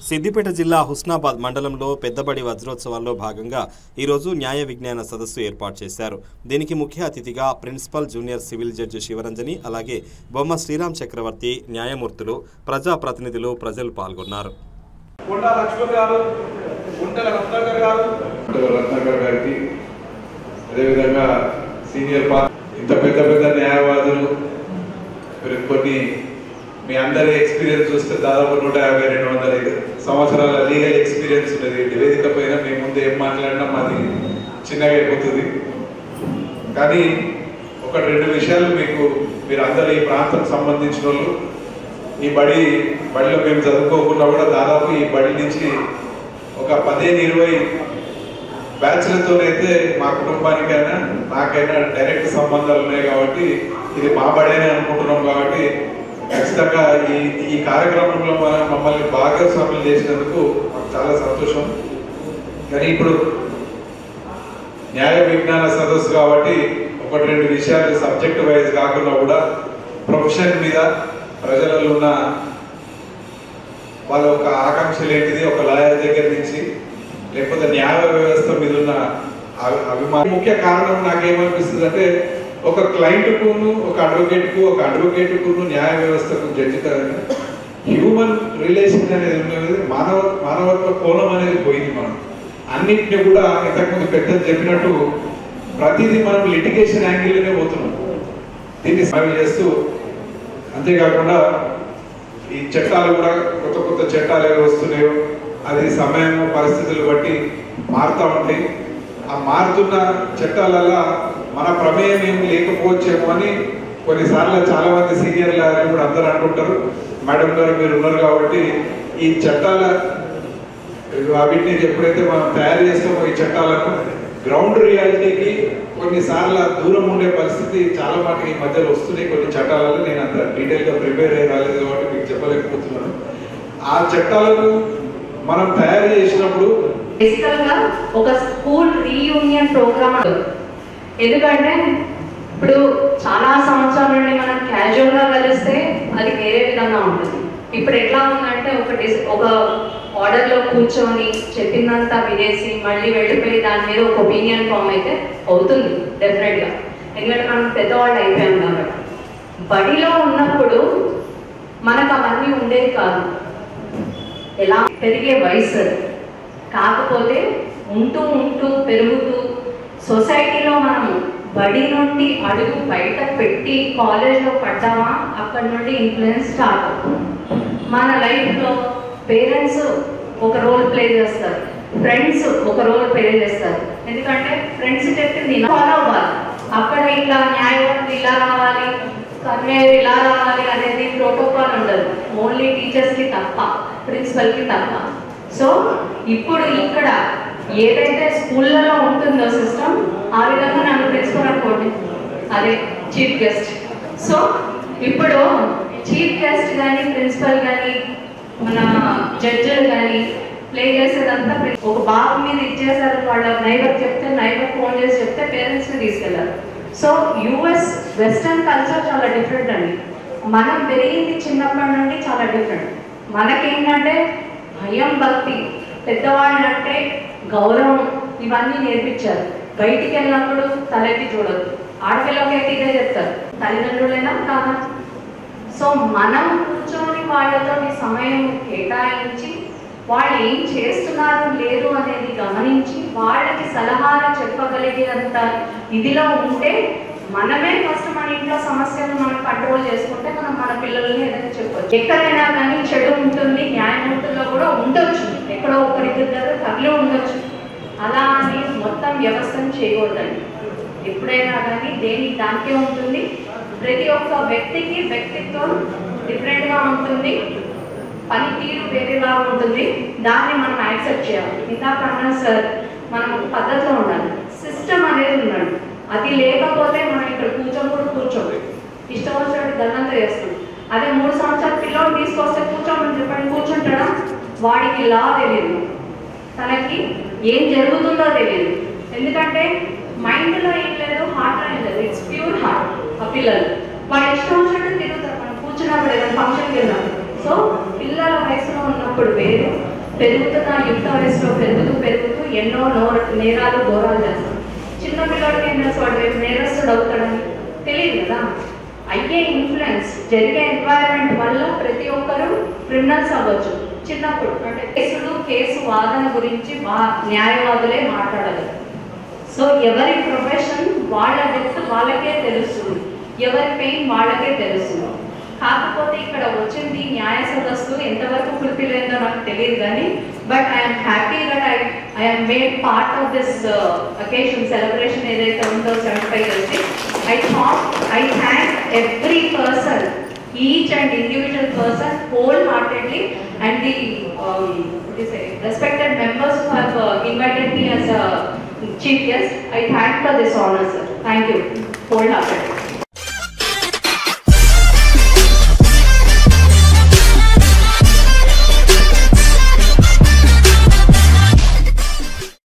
సిద్దిపేట జిల్లా హుస్నాబాద్ మండలంలో పెద్దబడి వజ్రోత్సవాల్లో భాగంగా ఈరోజు న్యాయ విజ్ఞాన సదస్సు ఏర్పాటు చేశారు దీనికి ముఖ్య అతిథిగా principal junior civil judge Shivaranjani అలాగే బొమ్మ శ్రీరామ్ చక్రవర్తి న్యాయమూర్తులు ప్రజాప్రతినిధులు ప్రజలు పాల్గొన్నారు కొండా లక్ష్మణ్ గారు గుంటల రత్నాకర్ గారు డాక్టర్ రత్నాకర్ గారికి అదేవిధంగా సీనియర్ పా ఇంత పెద్ద పెద్ద న్యాయవాదులు మరి కొన్ని మీ అందరి ఎక్స్పీరియన్స్ చూస్తే దాదాపు నూట యాభై రెండు వందల ఐదు సంవత్సరాల లీగల్ ఎక్స్పీరియన్స్ ఉన్నది నివేదిక పైన మీ ముందు ఏం మాట్లాడినా మాది చిన్నగా అయిపోతుంది కానీ ఒక రెండు విషయాలు మీకు మీరు అందరు ఈ ప్రాంతం సంబంధించిన వాళ్ళు ఈ బడి బడిలో మేము చదువుకోకుండా కూడా దాదాపు ఈ బడి నుంచి ఒక పదిహేను ఇరవై బ్యాచ్లతోనైతే మా కుటుంబానికైనా నాకైనా డైరెక్ట్ సంబంధాలు ఉన్నాయి కాబట్టి ఇది మా బడేనే అనుకుంటున్నాం కాబట్టి ఖచ్చితంగా ఈ ఈ కార్యక్రమంలో మన మమ్మల్ని భాగస్వాములు చేసినందుకు మాకు చాలా సంతోషం కానీ ఇప్పుడు న్యాయ విజ్ఞాన సదస్సు కాబట్టి ఒకటి రెండు విషయాలు సబ్జెక్ట్ వైజ్ కాకుండా కూడా ప్రొఫెషన్ మీద ప్రజలలో ఉన్న వాళ్ళ ఒక ఆకాంక్షలు ఏంటిది ఒక లాయర్ దగ్గర నుంచి లేకపోతే న్యాయ వ్యవస్థ మీద ఉన్న అభి- అభిమానం ముఖ్య కారణం నాకేమనిపిస్తుంది అంటే ఒక క్లయింట్ కును ఒక అడ్వకేట్ కు ఒక అడ్వకేట్ కును న్యాయ వ్యవస్థకు జడ్జి హ్యూమన్ రిలేషన్ అనేది ఉన్నది మానవ మానవత్వ కోణం అనేది పోయింది మనం అన్నిటిని కూడా ఇంతకుముందు పెద్దలు చెప్పినట్టు ప్రతిదీ మనం లిటిగేషన్ యాంగిల్లోనే పోతున్నాం దీన్ని సర్వ్ చేస్తూ అంతేకాకుండా ఈ చట్టాలు కూడా కొత్త కొత్త చట్టాలు ఏవి వస్తున్నాయో అది సమయం పరిస్థితులు బట్టి మారుతూ ఉంటాయి ఆ మారుతున్న చట్టాలల్లో మన ప్రమేయం ఏం లేకపోవచ్చేమో అని కొన్నిసార్లు చాలా మంది సీనియర్ లాయర్లు కూడా అందరూ అనుకుంటారు మేడం గారు మీరు ఉన్నారు కాబట్టి ఈ చట్టాల వాటిని ఎప్పుడైతే మనం తయారు చేస్తామో ఈ చట్టాలను గ్రౌండ్ రియాలిటీకి కొన్నిసార్లు దూరం ఉండే పరిస్థితి చాలా మటుకు ఈ మధ్యలో వస్తున్నాయి కొన్ని చట్టాలలో నేను అంత డీటెయిల్ గా ప్రిపేర్ అయ్యి రాలేదు కాబట్టి మీకు చెప్పలేకపోతున్నాను ఆ చట్టాలను మనం తయారు చేసినప్పుడు బేసికల్ గా ఒక స్కూల్ రీయూనియన్ ప్రోగ్రామ్ ఎందుకంటే ఇప్పుడు చాలా సంవత్సరాల నుండి మనం క్యాజువల్ గా కలిస్తే అది వేరే విధంగా ఉంటుంది ఇప్పుడు ఎట్లా ఉందంటే ఒక డిస్ ఒక ఆర్డర్ లో కూర్చొని చెప్పిందంతా వినేసి మళ్ళీ వెళ్ళిపోయి దాని మీద ఒక ఒపీనియన్ ఫామ్ అయితే అవుతుంది డెఫినెట్ గా ఎందుకంటే మనం పెద్దవాళ్ళు అయిపోయాం కాబట్టి బడిలో ఉన్నప్పుడు మనకు అవన్నీ ఉండేది కాదు ఎలా పెరిగే వయసు అది. కాకపోతే ఉంటూ ఉంటూ పెరుగుతూ సొసైటీలో మనం బడి నుండి అడుగు బయట పెట్టి కాలేజ్లో పడ్డామా అక్కడ నుండి ఇన్ఫ్లుయెన్స్ స్టార్ట్ అవుతుంది మన లైఫ్లో పేరెంట్స్ ఒక రోల్ ప్లే చేస్తారు ఫ్రెండ్స్ ఒక రోల్ ప్లే చేస్తారు ఎందుకంటే ఫ్రెండ్స్ చెప్పింది ఫాలో అవ్వాలి అక్కడ ఇట్లా న్యాయవాదులు ఇలా రావాలి కన్వేయర్ ఇలా రావాలి అనేది ప్రోటోకాల్ ఉండదు ఓన్లీ టీచర్స్కి తప్ప ప్రిన్సిపల్కి తప్ప సో ఇప్పుడు ఇక్కడ ఏదైతే స్కూళ్ళలో ఉంటుందో సిస్టమ్ ఆ విధంగా నన్ను ప్రిన్సిపల్ అనుకోండి అదే చీఫ్ గెస్ట్ సో ఇప్పుడు చీఫ్ గెస్ట్ కానీ ప్రిన్సిపల్ కానీ మన జడ్జిలు కానీ ప్లే చేసేదంతా ప్రి- ఒక బాబు మీద ఇచ్చేసారు వాళ్ళ నైబర్ చెప్తే నైబర్ ఫోన్ చేసి చెప్తే పేరెంట్స్ని తీసుకెళ్లారు సో యుఎస్ వెస్టర్న్ కల్చర్ చాలా డిఫరెంట్ అండి మనం పెరిగింది చిన్నప్పటి నుండి చాలా డిఫరెంట్ మనకేంటంటే భయం భక్తి పెద్దవాళ్ళు అంటే గౌరవం ఇవన్నీ నేర్పించారు బయటికి వెళ్ళినప్పుడు తలెత్తి చూడదు ఆడపిల్లకైతే ఇదే చెప్తారు తల్లిదండ్రులైనా కాదా సో మనం కూర్చొని వాళ్ళతో సమయం కేటాయించి వాళ్ళు ఏం చేస్తున్నారు లేదు అనేది గమనించి వాళ్ళకి సలహాలు చెప్పగలిగేంత ఇదిలో ఉంటే మనమే ఫస్ట్ మన ఇంట్లో సమస్యలు మనం కంట్రోల్ చేసుకుంటే మనం మన పిల్లల్ని ఏదైనా చెప్పొచ్చు ఎక్కడైనా కానీ చెడు ఉంటుంది న్యాయమూర్తుల్లో కూడా ఉండొచ్చు ఎక్కడో ఒకరిద్దరు తగిలి ఉండొచ్చు అలా అని మొత్తం వ్యవస్థను చేయకూడదండి ఎప్పుడైనా కానీ దేని దానికే ఉంటుంది ప్రతి ఒక్క వ్యక్తికి వ్యక్తిత్వం డిఫరెంట్గా ఉంటుంది పనితీరు వేరేలా ఉంటుంది దాన్ని మనం యాక్సెప్ట్ చేయాలి ఇందాక అన్నా సార్ మనం ఒక పద్ధతిలో ఉండాలి సిస్టమ్ అనేది ఉండాలి అది లేకపోతే మనం ఇక్కడ కూర్చొని కూడా కూర్చోం ఇష్టం వచ్చినట్టు గల్లంతా చేస్తాం అదే మూడు సంవత్సరాల పిల్లోడు తీసుకొస్తే కూర్చోమని చెప్పండి కూర్చుంటాడా వాడికి లా తెలియదు తనకి ఏం జరుగుతుందో తెలియదు ఎందుకంటే మైండ్లో ఏం లేదు హార్ట్లో ఏం లేదు ఇట్స్ ప్యూర్ హార్ట్ ఆ పిల్లలు వాడు ఇష్టం వచ్చినట్టు తిరుగుతారు మనం కూర్చున్నప్పుడు ఏదైనా ఫంక్షన్కి వెళ్ళినప్పుడు సో పిల్లల వయసులో ఉన్నప్పుడు వేరు పెరుగుతున్న యుక్త వయసులో పెరుగుతూ పెరుగుతూ ఎన్నో నోర నేరాలు ఘోరాలు చేస్తాం చిన్న పిల్లడికి ఏం తెలుసు వాడు రేపు నేరస్తుడు అవుతాడని తెలియదు కదా అయ్యే ఇన్ఫ్లుయెన్స్ జరిగే ఎన్వైరన్మెంట్ వల్ల ప్రతి ఒక్కరు క్రిమినల్స్ అవ్వచ్చు చిన్నప్పుడు అంటే కేసులు కేసు వాదన గురించి వా న్యాయవాదులే మాట్లాడగలరు సో ఎవరి ప్రొఫెషన్ వాళ్ళ డెప్త్ వాళ్ళకే తెలుస్తుంది ఎవరి పెయిన్ వాళ్ళకే తెలుస్తుంది కాకపోతే ఇక్కడ వచ్చింది న్యాయ సదస్సు ఎంతవరకు ఫుల్ఫిల్ అయిందో నాకు తెలియదు కానీ but I'm happy that I I'm made part of this occasion celebration ఏదైతే ఉందో seventy five years I thought I thank every person each and individual person wholeheartedly and the respected members who have uh, invited me as a chief guest. I thank for this honor, sir. Thank you wholeheartedly.